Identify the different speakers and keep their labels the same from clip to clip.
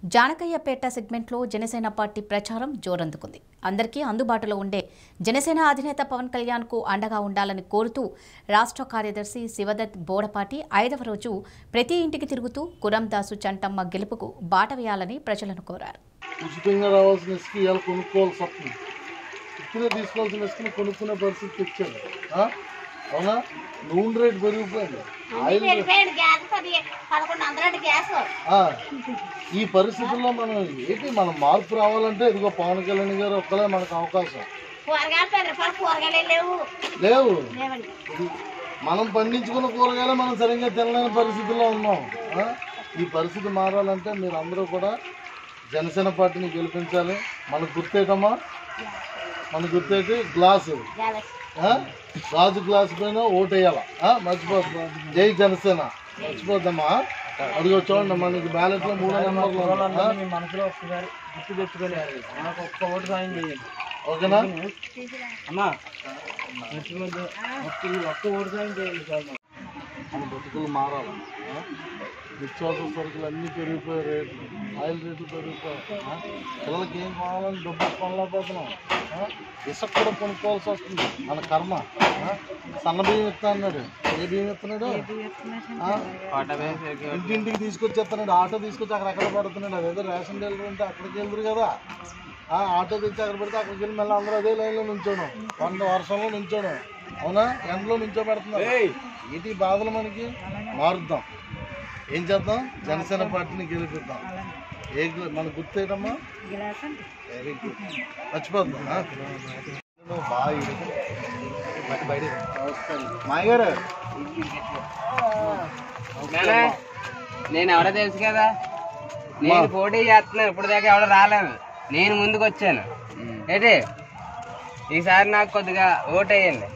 Speaker 1: జానకయ్యపేట సెగ్మెంట్లో జనసేన పార్టీ ప్రచారం జోరందుకుంది అందరికీ అందుబాటులో ఉండే జనసేన అధినేత పవన్ కళ్యాణ్కు అండగా ఉండాలని కోరుతూ రాష్ట్ర కార్యదర్శి శివదత్ బోడపాటి ఐదవ రోజు ప్రతి ఇంటికి తిరుగుతూ కురందాసు చంటమ్మ గెలుపుకు బాట వేయాలని ప్రజలను కోరారు
Speaker 2: ఉచితంగా రావాల్సిన ఇసుక ఇవాళ కొనుక్కోవాల్సి వస్తుంది ఇప్పుడే తీసుకోవాల్సిన ఇసుకని కొనుక్కునే పరిస్థితి తెచ్చాడు ఆ? అవునా నూనె రేటు పెరిగిపోయింది ఆయిల్ రేట్
Speaker 3: వెళ్ళిపోయాడు గ్యాస్ పది పదకొండు వందల గ్యాస్
Speaker 2: ఆ, ఈ పరిస్థితుల్లో మనం ఏంటి మనం మార్పు రావాలంటే ఇదిగో పవన్ కళ్యాణ్ గారు ఒక్కలే మనకు అవకాశం
Speaker 3: కూరగాయలు పది రూపాయలు కూరగాయలు లేవు
Speaker 2: లేవు
Speaker 3: లేవండి
Speaker 2: ఇది మనం పండించుకున్న కూరగాయలు మనం సరిగ్గా తినలేని పరిస్థితుల్లో ఉన్నాం ఆ? ఈ పరిస్థితి మారాలంటే మీరు అందరూ కూడా జనసేన పార్టీని గెలిపించాలి మనకు గుర్తేటమ్మా మన గుర్తేటి గ్లాసు
Speaker 3: గ్యాస్
Speaker 2: ఆ? గాజు గ్లాస్ పైన ఓటేయాల మర్చిపోద్దు జై జనసేన మర్చిపోద్దమ్మా అదిగో చూడండి మనకి బ్యాలెట్ లో మూడో నెంబర్లు ఉన్నాయి. ఆ?
Speaker 4: మీ మనసులో ఒక్కసారి గుర్తు తెచ్చుకొని నాకు ఒక్క ఓటు సాయం చేయండి
Speaker 2: ఓకేనా
Speaker 4: అమ్మా మర్చిపోద్దు ఒక్క ఒక్క ఓటు సాయం చేయండి చాలు మాకు.
Speaker 2: మన బతుకులు మారాలి ఆ? నిత్యావసర సరుకులు అన్నీ పెరిగిపోయాయి రేట్లు ఆయిల్ రేట్లు పెరిగిపోయాయి ఆ? పిల్లలకి ఏం కావాలని డబ్బు కొనలేకపోతున్నాం ఆ? ఇసుక కూడా కొనుక్కోవాల్సి వస్తుంది మన కర్మ ఆ? సన్న బియ్యం ఇస్తా అన్నాడు ఏ బియ్యం ఇస్తున్నాడు ఆ? ఇంటింటికి తీసుకొచ్చేస్తున్నాడు ఆటో తీసుకొచ్చి అక్కడ ఎక్కడ పడుతున్నాడు అదేదో రేషన్ డీలర్ ఉంటే అక్కడికి వెళ్తారు కదా ఆ ఆటో తెచ్చి అక్కడ పెడితే అక్కడికి వెళ్ళి మళ్ళీ అందరూ అదే లైన్లో నుంచోడం వంద వర్షంలో నుంచోడం అవునా ఎండలో నుంచో పెడుతున్నారు ఏంటి ఈ బాధలు మనకి మారుద్దాం ఏం చేద్దాం జనసేన పార్టీని గెలిపిద్దాం ఏ గ్ల- మన గుర్తేటమ్మా వెరీ గుడ్ మర్చిపోద్దాం ఆ? బాగా ఇది. మాయ గారు
Speaker 5: నానా, నేను ఎవడో తెలుసు కదా నేను పోటీ చేస్తున్నాను ఇప్పుడు దాకా ఎవడో రాలేదు నేను ముందుకు వచ్చాను ఏంటి ఈసారి నాకు కొద్దిగా ఓట్ వేయండి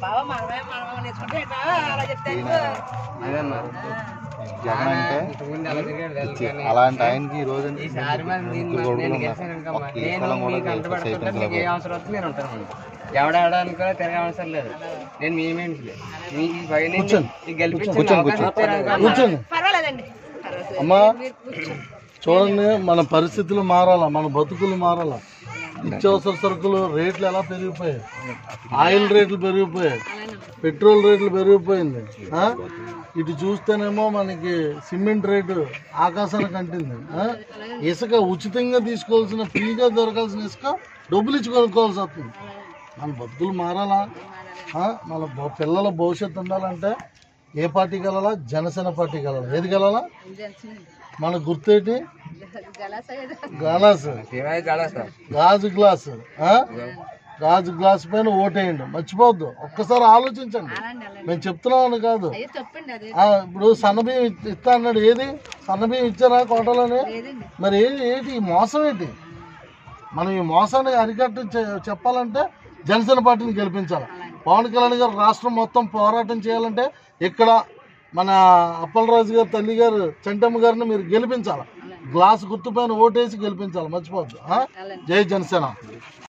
Speaker 5: అదమ్మా
Speaker 2: జగన్ అంటే
Speaker 5: ఇంతకుముందు ఎలా తిరిగాడు తెలుసు కానీ
Speaker 2: అలాంటి ఆయనకి ఈ రోజు
Speaker 5: ఈసారి మరి నేను నేను గెలిచాననుకోమ్మా. నేను మీకు అంట పడుతుంటే మీకు ఏ అవసరం వస్తే మీరు ఉంటారు ముందు ఎవడెవడ అనుకో తిరగే అవసరం లేదు నేను మీ మనిషి మీ ఈ పై నుంచి ఈ గెలిపించిన అవకాశం ఇచ్చారనుకో
Speaker 2: కూర్చోండి
Speaker 3: పర్వాలేదండి
Speaker 2: అమ్మా చూడండి మన పరిస్థితులు మారాలా మన బతుకులు మారాలా నిత్యావసర సరుకులు రేట్లు ఎలా పెరిగిపోయాయి ఆయిల్ రేట్లు పెరిగిపోయాయి పెట్రోల్ రేట్లు పెరిగిపోయింది ఆ? ఇటు చూస్తేనేమో మనకి సిమెంట్ రేటు ఆకాశానికి అంటింది ఆ? ఇసుక ఉచితంగా తీసుకోవాల్సిన ఫ్రీగా దొరకాల్సిన ఇసుక డబ్బులు ఇచ్చి కొనుక్కోవాల్సి వస్తుంది మన బతుకులు మారాలా ఆ? మన భ- పిల్లల భవిష్యత్తు ఉండాలంటే ఏ పార్టీకి వెళ్ళాలా జనసేన పార్టీకి వెళ్ళాలా ఏది వెళ్ళాలా మన గుర్తేటి గ్లాస్
Speaker 5: శివాయి చాలా సార్
Speaker 2: గాజు గ్లాస్ ఆ? గాజు గ్లాస్ పైన ఓటేయండి మర్చిపోవద్దు ఒక్కసారి ఆలోచించండి మేము చెప్తున్నామని కాదు ఆ, ఇప్పుడు సన్నబియ్యం ఇ- ఇస్తా అన్నాడు ఏది సన్నబియ్యం ఇచ్చారా కోటలోనే మరి ఏది ఏంటి ఈ మోసం ఏంటి మనం ఈ మోసాన్ని అరికట్ట చె- చెప్పాలంటే జనసేన పార్టీని గెలిపించాలి పవన్ కళ్యాణ్ గారు రాష్ట్రం మొత్తం పోరాటం చేయాలంటే ఇక్కడ మన అప్పలరాజు గారు తల్లి గారు చంటమ్మ గారిని మీరు గెలిపించాలి గ్లాస్ గుర్తు పైన ఓటేసి గెలిపించాలి మర్చిపోవద్దు ఆ? జై జనసేన